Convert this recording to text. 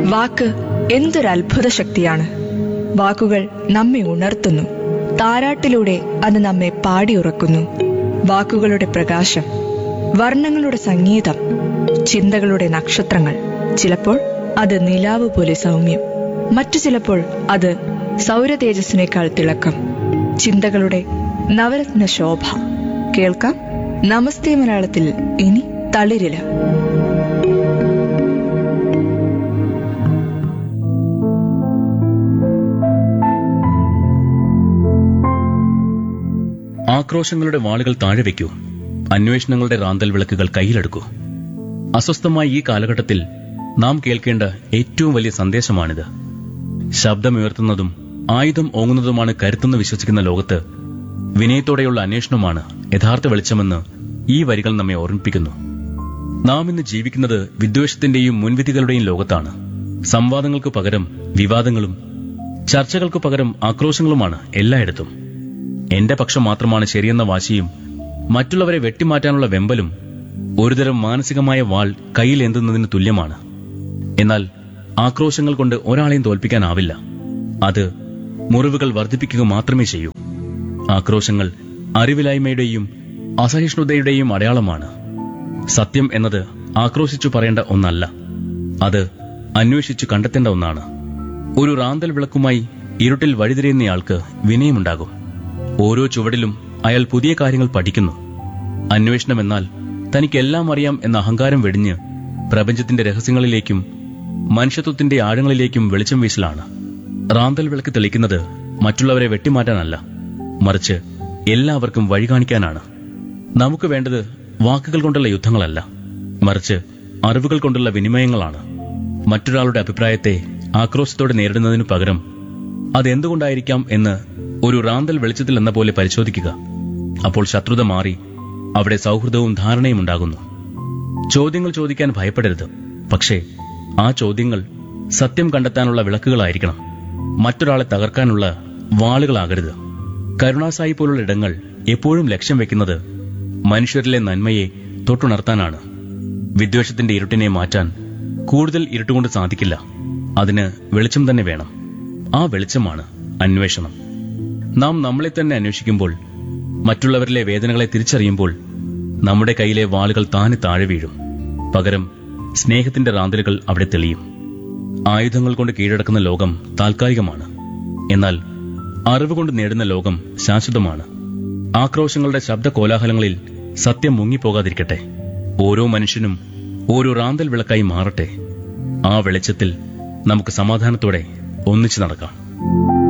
വാക്ക് എന്തൊരു അത്ഭുത ശക്തിയാണ് വാക്കുകൾ നമ്മെ ഉണർത്തുന്നു താരാട്ടിലൂടെ അത് നമ്മെ പാടിയുറക്കുന്നു വാക്കുകളുടെ പ്രകാശം വർണ്ണങ്ങളുടെ സംഗീതം ചിന്തകളുടെ നക്ഷത്രങ്ങൾ ചിലപ്പോൾ അത് നിലാവ് പോലെ സൗമ്യം മറ്റു ചിലപ്പോൾ അത് സൗരതേജസ്സിനേക്കാൾ തിളക്കം ചിന്തകളുടെ നവരത്ന ശോഭ കേൾക്കാം നമസ്തേ മലയാളത്തിൽ ഇനി തളിരില ആക്രോശങ്ങളുടെ വാളുകൾ താഴെ വയ്ക്കൂ അന്വേഷണങ്ങളുടെ റാന്തൽ വിളക്കുകൾ കയ്യിലെടുക്കൂ അസ്വസ്ഥമായ ഈ കാലഘട്ടത്തിൽ നാം കേൾക്കേണ്ട ഏറ്റവും വലിയ സന്ദേശമാണിത് ശബ്ദമുയർത്തുന്നതും ആയുധം ഓങ്ങുന്നതുമാണ് കരുത്തെന്ന് വിശ്വസിക്കുന്ന ലോകത്ത് വിനയത്തോടെയുള്ള അന്വേഷണമാണ് യഥാർത്ഥ വെളിച്ചമെന്ന് ഈ വരികൾ നമ്മെ ഓർമ്മിപ്പിക്കുന്നു നാം ഇന്ന് ജീവിക്കുന്നത് വിദ്വേഷത്തിന്റെയും മുൻവിധികളുടെയും ലോകത്താണ് സംവാദങ്ങൾക്ക് പകരം വിവാദങ്ങളും ചർച്ചകൾക്ക് പകരം ആക്രോശങ്ങളുമാണ് എല്ലായിടത്തും എന്റെ പക്ഷം മാത്രമാണ് ശരിയെന്ന വാശിയും മറ്റുള്ളവരെ വെട്ടിമാറ്റാനുള്ള വെമ്പലും ഒരുതരം മാനസികമായ വാൾ കയ്യിലേന്തുന്നതിന് തുല്യമാണ് എന്നാൽ ആക്രോശങ്ങൾ കൊണ്ട് ഒരാളെയും തോൽപ്പിക്കാനാവില്ല അത് മുറിവുകൾ വർദ്ധിപ്പിക്കുക മാത്രമേ ചെയ്യൂ ആക്രോശങ്ങൾ അറിവില്ലായ്മയുടെയും അസഹിഷ്ണുതയുടെയും അടയാളമാണ് സത്യം എന്നത് ആക്രോശിച്ചു പറയേണ്ട ഒന്നല്ല അത് അന്വേഷിച്ചു കണ്ടെത്തേണ്ട ഒന്നാണ് ഒരു റാന്തൽ വിളക്കുമായി ഇരുട്ടിൽ വഴിതിരിയുന്നയാൾക്ക് വിനയമുണ്ടാകും ഓരോ ചുവടിലും അയാൾ പുതിയ കാര്യങ്ങൾ പഠിക്കുന്നു അന്വേഷണം എന്നാൽ തനിക്കെല്ലാം അറിയാം എന്ന അഹങ്കാരം വെടിഞ്ഞ് പ്രപഞ്ചത്തിന്റെ രഹസ്യങ്ങളിലേക്കും മനുഷ്യത്വത്തിന്റെ ആഴങ്ങളിലേക്കും വെളിച്ചം വീശലാണ് റാന്തൽ വിളക്ക് തെളിക്കുന്നത് മറ്റുള്ളവരെ വെട്ടിമാറ്റാനല്ല മറിച്ച് എല്ലാവർക്കും വഴി കാണിക്കാനാണ് നമുക്ക് വേണ്ടത് വാക്കുകൾ കൊണ്ടുള്ള യുദ്ധങ്ങളല്ല മറിച്ച് അറിവുകൾ കൊണ്ടുള്ള വിനിമയങ്ങളാണ് മറ്റൊരാളുടെ അഭിപ്രായത്തെ ആക്രോശത്തോടെ നേരിടുന്നതിനു പകരം അതെന്തുകൊണ്ടായിരിക്കാം എന്ന് ഒരു റാന്തൽ വെളിച്ചത്തിൽ എന്ന പോലെ പരിശോധിക്കുക അപ്പോൾ ശത്രുത മാറി അവിടെ സൗഹൃദവും ധാരണയും ഉണ്ടാകുന്നു ചോദ്യങ്ങൾ ചോദിക്കാൻ ഭയപ്പെടരുത് പക്ഷേ ആ ചോദ്യങ്ങൾ സത്യം കണ്ടെത്താനുള്ള വിളക്കുകളായിരിക്കണം മറ്റൊരാളെ തകർക്കാനുള്ള വാളുകളാകരുത് കരുണാസായി പോലുള്ള ഇടങ്ങൾ എപ്പോഴും ലക്ഷ്യം വെക്കുന്നത് മനുഷ്യരിലെ നന്മയെ തൊട്ടുണർത്താനാണ് വിദ്വേഷത്തിന്റെ ഇരുട്ടിനെ മാറ്റാൻ കൂടുതൽ ഇരുട്ടുകൊണ്ട് സാധിക്കില്ല അതിന് വെളിച്ചം തന്നെ വേണം ആ വെളിച്ചമാണ് അന്വേഷണം നാം നമ്മളെ തന്നെ അന്വേഷിക്കുമ്പോൾ മറ്റുള്ളവരിലെ വേദനകളെ തിരിച്ചറിയുമ്പോൾ നമ്മുടെ കയ്യിലെ വാളുകൾ താനെ താഴെ വീഴും പകരം സ്നേഹത്തിന്റെ റാന്തലുകൾ അവിടെ തെളിയും ആയുധങ്ങൾ കൊണ്ട് കീഴടക്കുന്ന ലോകം താൽക്കാലികമാണ് എന്നാൽ അറിവ് കൊണ്ട് നേടുന്ന ലോകം ശാശ്വതമാണ് ആക്രോശങ്ങളുടെ ശബ്ദ കോലാഹലങ്ങളിൽ സത്യം മുങ്ങിപ്പോകാതിരിക്കട്ടെ ഓരോ മനുഷ്യനും ഓരോ റാന്തൽ വിളക്കായി മാറട്ടെ ആ വെളിച്ചത്തിൽ നമുക്ക് സമാധാനത്തോടെ ഒന്നിച്ചു നടക്കാം